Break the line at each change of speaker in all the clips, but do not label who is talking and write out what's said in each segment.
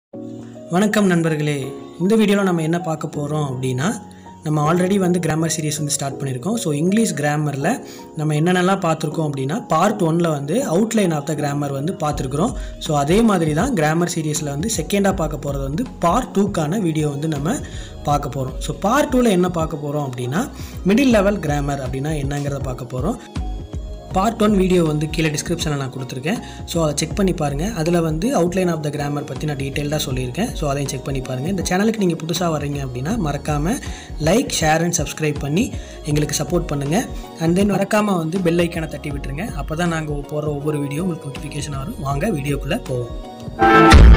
வணக்கம் நண்பர்களே இந்த வீடியோவில் நம்ம என்ன பார்க்க போகிறோம் அப்படின்னா நம்ம ஆல்ரெடி வந்து கிராமர் சீரிஸ் வந்து ஸ்டார்ட் பண்ணியிருக்கோம் ஸோ இங்கிலீஷ் கிராமரில் நம்ம என்னென்னலாம் பார்த்துருக்கோம் அப்படின்னா பார்ட் ஒனில் வந்து அவுட்லைன் ஆஃப் த கிராமர் வந்து பார்த்துருக்குறோம் ஸோ அதே மாதிரி தான் கிராமர் சீரிஸில் வந்து செகண்டாக பார்க்க போகிறது வந்து பார்ட் டூக்கான வீடியோ வந்து நம்ம பார்க்க போகிறோம் ஸோ பார்ட் டூவில் என்ன பார்க்க போகிறோம் அப்படின்னா மிடில் லெவல் கிராமர் அப்படின்னா என்னங்கிறத பார்க்க போகிறோம் பார்ட் ஒன் வீடியோ வந்து கீழே டிஸ்கிரிப்ஷனில் நான் கொடுத்துருக்கேன் ஸோ அதை செக் பண்ணி பாருங்கள் அதில் வந்து அவுட்லைன் ஆஃப் த கிராமர் பற்றி நான் டீட்டெயில்டாக சொல்லியிருக்கேன் ஸோ அதையும் செக் பண்ணி பாருங்கள் இந்த சேனலுக்கு நீங்கள் புதுசாக வர்றீங்க அப்படின்னா மறக்காமல் லைக் ஷேர் அண்ட் சப்ஸ்கிரைப் பண்ணி எங்களுக்கு சப்போர்ட் பண்ணுங்கள் அண்ட் தென் மறக்காமல் வந்து பெல் ஐக்கானை தட்டி விட்டுருங்க அப்போ தான் நாங்கள் போடுற ஒவ்வொரு வீடியோ உங்களுக்கு நோட்டிஃபிகேஷன் வரும் வாங்க வீடியோக்குள்ளே போவோம்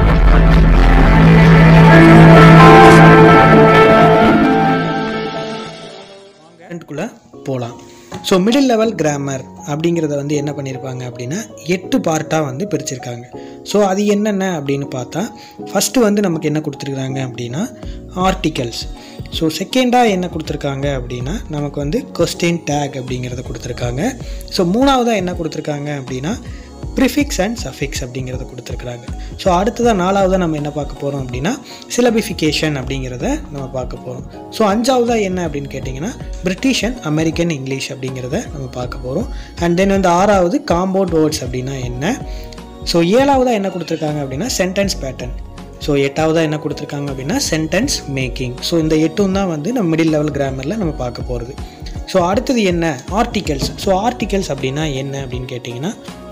கரண்ட்டுக்குள்ளே போகலாம் ஸோ மிடில் லெவல் கிராமர் அப்படிங்கிறத வந்து என்ன பண்ணியிருப்பாங்க அப்படின்னா எட்டு பார்ட்டாக வந்து பிரிச்சிருக்காங்க ஸோ அது என்னென்ன அப்படின்னு பார்த்தா ஃபஸ்ட்டு வந்து நமக்கு என்ன கொடுத்துருக்காங்க அப்படின்னா ஆர்டிகல்ஸ் ஸோ செகண்டாக என்ன கொடுத்துருக்காங்க அப்படின்னா நமக்கு வந்து கொஸ்டின் டேக் அப்படிங்கிறத கொடுத்துருக்காங்க ஸோ மூணாவதாக என்ன கொடுத்துருக்காங்க அப்படின்னா ப்ரிஃபிக்ஸ் அண்ட் சஃபிக்ஸ் அப்படிங்கிறத கொடுத்துருக்குறாங்க ஸோ அடுத்ததாக நாலாவதாக நம்ம என்ன பார்க்க போகிறோம் அப்படின்னா சிலபிஃபிகேஷன் அப்படிங்கிறத நம்ம பார்க்க போகிறோம் ஸோ அஞ்சாவதாக என்ன அப்படின்னு கேட்டிங்கன்னா பிரிட்டிஷ் அண்ட் அமெரிக்கன் இங்கிலீஷ் அப்படிங்கிறத நம்ம பார்க்க போகிறோம் அண்ட் தென் வந்து ஆறாவது காம்பவுண்ட் வேர்ட்ஸ் அப்படின்னா என்ன ஸோ ஏழாவதாக என்ன கொடுத்துருக்காங்க அப்படின்னா சென்டென்ஸ் பேட்டர்ன் ஸோ எட்டாவதாக என்ன கொடுத்துருக்காங்க அப்படின்னா சென்டென்ஸ் மேக்கிங் ஸோ இந்த எட்டும் தான் வந்து நம்ம மிடில் லெவல் கிராமரில் நம்ம பார்க்க போகிறது ஸோ அடுத்தது என்ன ஆர்டிகல்ஸ் ஸோ ஆர்டிகல்ஸ் அப்படின்னா என்ன அப்படின்னு கேட்டிங்கன்னா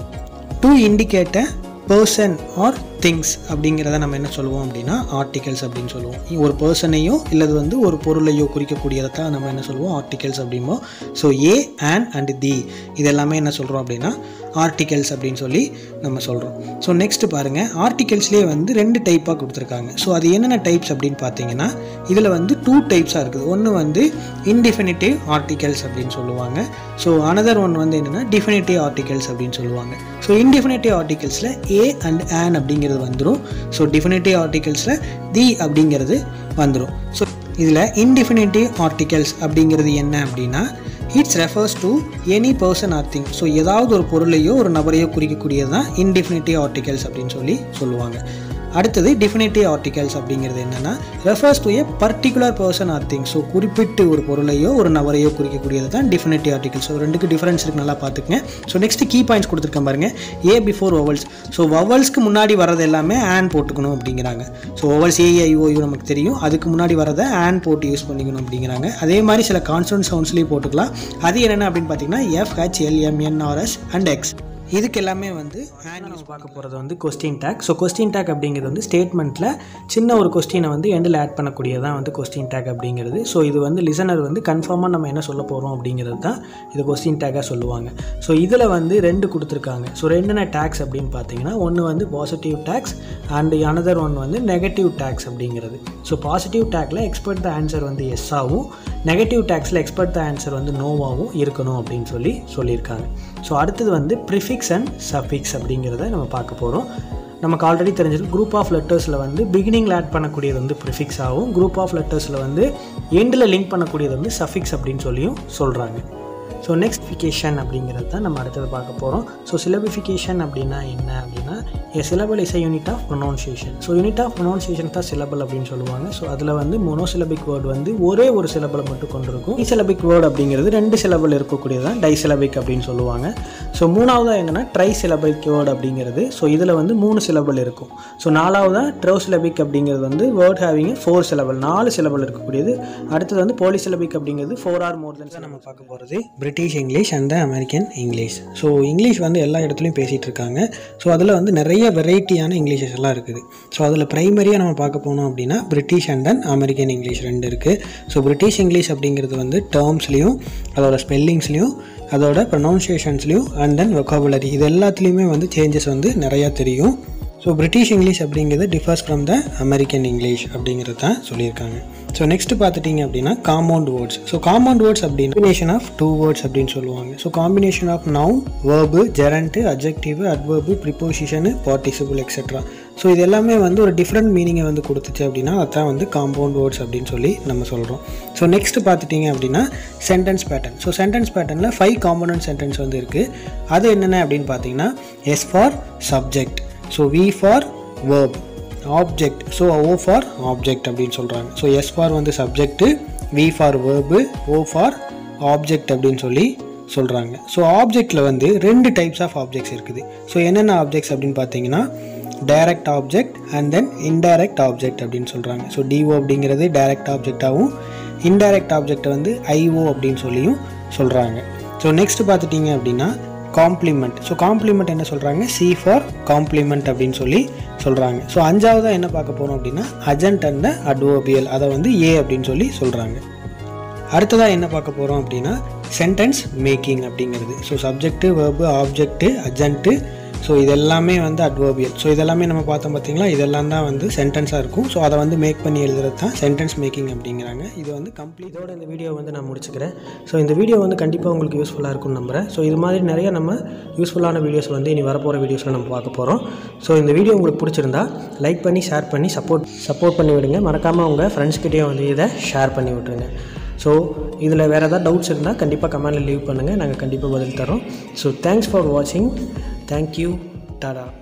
to indicate a person or things அப்படிங்கிறத நம்ம என்ன சொல்லுவோம் அப்படின்னா ஆர்டிகல்ஸ் அப்படின்னு சொல்லுவோம் ஒரு பர்சனையோ இல்லது வந்து ஒரு பொருளையோ குறிக்கக்கூடியதை தான் நம்ம என்ன சொல்லுவோம் ஆர்டிகல்ஸ் அப்படிம்போம் so a and and the இது எல்லாமே என்ன சொல்கிறோம் அப்படின்னா ஆர்டிகல்ஸ் அப்படின்னு சொல்லி நம்ம சொல்கிறோம் ஸோ நெக்ஸ்ட் பாருங்கள் ஆர்டிகல்ஸ்லேயே வந்து ரெண்டு டைப்பாக கொடுத்துருக்காங்க ஸோ அது என்னென்ன டைப்ஸ் அப்படின்னு பார்த்தீங்கன்னா இதில் வந்து டூ டைப்ஸாக இருக்குது ஒன்று வந்து இன்டிஃபினிட்டிவ் ஆர்டிகல்ஸ் அப்படின்னு சொல்லுவாங்க ஸோ அனதர் ஒன் வந்து என்னென்னா டிஃபினிட்டிவ் ஆர்டிகல்ஸ் அப்படின்னு சொல்லுவாங்க ஸோ இன்டிஃபினிட்டிவ் ஆர்டிகல்ஸில் ஏ அண்ட் ஆன் அப்படிங்கிறது வந்துடும் ஸோ டிஃபினிட்டிவ் ஆர்டிகல்ஸில் தி அப்படிங்கிறது வந்துடும் ஸோ இதில் இன்டிஃபினிட்டிவ் ஆர்டிகல்ஸ் அப்படிங்கிறது என்ன அப்படின்னா it's refers to any person or thing so ஏதாவது ஒரு பொருளையோ ஒரு நபரையோ குறிக்கக்கூடியது தான் இன்டிஃபினிட்டிவ் ஆர்டிகல்ஸ் அப்படின்னு சொல்லி சொல்லுவாங்க அடுத்தது டிஃபினிட்டிவ் ஆர்டிகல்ஸ் அப்படிங்கிறது என்னென்னா refers to a particular person or thing so குறிப்பிட்டு ஒரு பொருளையோ ஒரு நபரையோ குறிக்கக்கூடியது தான் டிஃபினிட்டிவ் ஆர்டிகல்ஸ் ஸோ ரெண்டுக்கு டிஃபரன்ஸ் இருக்கு நல்லா பார்த்துக்கங்க ஸோ நெக்ஸ்ட் கீ பாயிண்ட்ஸ் கொடுத்துருக்கேன் பாருங்க ஏ பிஃபோர் வவல்ஸ் ஸோ வவல்ஸ்க்கு முன்னாடி வரது எல்லாமே ஆன் போட்டுக்கணும் அப்படிங்கிறாங்க ஸோ வவல்ஸ் ஏஐஓயு நமக்கு தெரியும் அதுக்கு முன்னாடி வரதை ஆன் போட்டு யூஸ் பண்ணிக்கணும் அப்படிங்கிறாங்க அதே மாதிரி சில கான்சன்ட் சவுண்ட்ஸ்லேயும் போட்டுக்கலாம் அது என்னென்ன அப்படின்னு பார்த்தீங்கன்னா F H L M N R S and X இதுக்கு எல்லாமே வந்து ஹேண்ட் யூஸ் பார்க்க போகிறது வந்து question tag so question tag அப்படிங்கிறது வந்து ஸ்டேட்மெண்ட்டில் சின்ன ஒரு கொஸ்டினை வந்து எண்டில் ஆட் பண்ணக்கூடியதான் வந்து கொஸ்டின் டேக் அப்படிங்கிறது ஸோ இது வந்து லிசனர் வந்து கன்ஃபார்மாக நம்ம என்ன சொல்ல போகிறோம் அப்படிங்கிறது தான் இது கொஸ்டின் டேக்காக சொல்லுவாங்க ஸோ இதில் வந்து ரெண்டு கொடுத்துருக்காங்க ஸோ ரெண்டுன டேக்ஸ் அப்படின்னு பார்த்தீங்கன்னா ஒன்று வந்து positive tags and another one வந்து நெகட்டிவ் டேக்ஸ் அப்படிங்கிறது ஸோ பாசிட்டிவ் டேக்கில் எக்ஸ்பெக்ட் த ஆன்சர் வந்து எஸ்ஸாகவும் நெகட்டிவ் டேக்ஸில் எக்ஸ்பெக்ட் த ஆன்சர் வந்து நோவாகவும் இருக்கணும் அப்படின்னு சொல்லி சொல்லியிருக்காங்க ஸோ அடுத்தது வந்து ப்ரிஃபிக்ஸ் அண்ட் சஃபிக்ஸ் அப்படிங்கிறத நம்ம பார்க்க போகிறோம் நமக்கு ஆல்ரெடி தெரிஞ்சிருக்கு குரூப் ஆஃப் லெட்டர்ஸில் வந்து பிகினிங்கில் ஆட் பண்ணக்கூடியது வந்து ப்ரிஃபிக்ஸ் ஆகும் குரூப் ஆஃப் லெட்டர்ஸில் வந்து எண்டில் லிங்க் பண்ணக்கூடியது வந்து சஃபிக்ஸ் அப்படின்னு சொல்லியும் சொல்கிறாங்க ஸோ நெக்ஸ்டிஃபிகேஷன் அப்படிங்கிறது தான் நம்ம அடுத்தது பார்க்க போகிறோம் ஸோ சிலபிஃபிகேஷன் அப்படின்னா என்ன அப்படின்னா a syllable is a unit of pronunciation so unit of pronunciation தான் சிலபல் அப்படின்னு சொல்லுவாங்க ஸோ அதில் வந்து மொனோசிலபிக் வேர்டு வந்து ஒரே ஒரு சிலபலை மட்டும் கொண்டிருக்கும் சிலபிக் வேர்டு அப்படிங்கிறது ரெண்டு சிலபல் இருக்கக்கூடியது தான் டைசிலபிக் அப்படின்னு சொல்லுவாங்க ஸோ மூணாவதாக என்னென்னா ட்ரை சிலபிக் வேர்டு அப்படிங்கிறது ஸோ இதில் வந்து மூணு சிலபல் இருக்கும் ஸோ நாலாவதாக ட்ரோசிலபிக் அப்படிங்கிறது வந்து வேர்ட் ஹேவிங் ஃபோர் சிலபல் நாலு சிலபல் இருக்கக்கூடியது அடுத்தது வந்து போலிசிலபிக் அப்படிங்கிறது ஃபோர் ஆர் மோர் தென் நம்ம பார்க்க போகிறது British English and American English so English வந்து எல்லா இடத்துலையும் பேசிகிட்டு இருக்காங்க ஸோ அதில் வந்து நிறைய வெரைட்டியான இங்கிலீஷஸ் எல்லாம் இருக்குது ஸோ அதில் ப்ரைமரியாக நம்ம பார்க்க போனோம் அப்படின்னா British and then American English ரெண்டு இருக்குது ஸோ பிரிட்டிஷ் இங்கிலீஷ் அப்படிங்கிறது வந்து டேர்ம்ஸ்லேயும் அதோட ஸ்பெல்லிங்ஸ்லேயும் அதோட ப்ரொனவுன்சியேஷன்ஸ்லையும் அண்ட் தென் வெக்காபுலரி இது எல்லாத்துலேயுமே வந்து சேஞ்சஸ் வந்து நிறையா தெரியும் ஸோ பிரிட்டிஷ் இங்கிலீஷ் அப்படிங்கிறது differs from the American English அப்படிங்கிறது தான் சொல்லியிருக்காங்க ஸோ நெக்ஸ்ட் பார்த்துட்டிங்க அப்படின்னா compound words so compound words அப்படின்னு காம்பினேஷன் ஆஃப் டூ வேர்ட்ஸ் அப்படின்னு சொல்லுவாங்க so combination of noun verb gerund adjective adverb preposition participle etcetera so இது எல்லாமே வந்து ஒரு டிஃப்ரெண்ட் மீனிங்கை வந்து கொடுத்துச்சு அப்படின்னா அதான் வந்து காம்பவுண்ட் வேர்ட்ஸ் அப்படின்னு சொல்லி நம்ம சொல்கிறோம் ஸோ நெக்ஸ்ட் பார்த்துட்டிங்க அப்படின்னா சென்டென்ஸ் பேட்டர்ன் ஸோ சென்டென்ஸ் பேட்டர்னில் ஃபைவ் காம்பனன்ட் சென்டென்ஸ் வந்து இருக்குது அது என்னென்ன அப்படின்னு பார்த்தீங்கன்னா S for subject so V for verb object so O for object அப்படின்னு சொல்கிறாங்க ஸோ எஸ் ஃபார் வந்து subject V for verb O for object அப்படின்னு சொல்லி சொல்கிறாங்க ஸோ ஆப்ஜெக்டில் வந்து ரெண்டு டைப்ஸ் ஆஃப் ஆப்ஜெக்ட்ஸ் இருக்குது ஸோ என்னென்ன ஆப்ஜெக்ட்ஸ் அப்படின்னு பார்த்தீங்கன்னா direct object and then indirect object அப்படின்னு சொல்கிறாங்க ஸோ டிஓ அப்படிங்கிறது டைரக்ட் ஆப்ஜெக்டாகவும் இன்டைரக்ட் ஆப்ஜெக்டை வந்து ஐஓ அப்படின்னு சொல்லியும் சொல்கிறாங்க ஸோ நெக்ஸ்ட் பார்த்துட்டிங்க அப்படின்னா காம்ப்ளிமெண்ட் ஸோ காம்ப்ளிமெண்ட் என்ன சொல்கிறாங்க சி ஃபார் காம்ப்ளிமெண்ட் அப்படின்னு சொல்லி சொல்கிறாங்க ஸோ அஞ்சாவதாக என்ன பார்க்க போகிறோம் அப்படின்னா அஜென்ட் அண்ட் அட்வோபியல் அதை வந்து ஏ அப்படின்னு சொல்லி சொல்கிறாங்க அடுத்ததாக என்ன பார்க்க போகிறோம் அப்படின்னா சென்டென்ஸ் மேக்கிங் அப்படிங்கிறது so subject verb object agent so இதெல்லாமே வந்து அட்வர்பியல் ஸோ இதெல்லாமே நம்ம பார்த்தோம் பார்த்தீங்களா இதெல்லாம் தான் வந்து சென்டென்ஸாக இருக்கும் ஸோ அதை வந்து மேக் பண்ணி எழுதுறது தான் சென்டென்ஸ் மேக்கிங் அப்படிங்கிறாங்க இது வந்து கம்ப்ளீட் இதோட இந்த வீடியோ வந்து நான் முடிச்சுக்கிறேன் ஸோ இந்த வீடியோ வந்து கண்டிப்பாக உங்களுக்கு யூஸ்ஃபுல்லாக இருக்கும்னு நம்புகிறேன் ஸோ இது மாதிரி நிறைய நம்ம யூஸ்ஃபுல்லான வீடியோஸ் வந்து இனி வரப்போகிற வீடியோஸில் நம்ம பார்க்க போகிறோம் ஸோ இந்த வீடியோ உங்களுக்கு பிடிச்சிருந்தா லைக் பண்ணி ஷேர் பண்ணி சப்போர்ட் சப்போர்ட் பண்ணி விடுங்க மறக்காமல் உங்கள் ஃப்ரெண்ட்ஸ்கிட்டேயும் வந்து இதை ஷேர் பண்ணி விட்ருங்க ஸோ இதில் வேறு ஏதாவது டவுட்ஸ் இருந்தால் கண்டிப்பாக கமெண்டில் லீவ் பண்ணுங்கள் நாங்கள் கண்டிப்பாக பதில் தரோம் ஸோ தேங்க்ஸ் ஃபார் வாட்சிங் தேங்க்யூ டாடா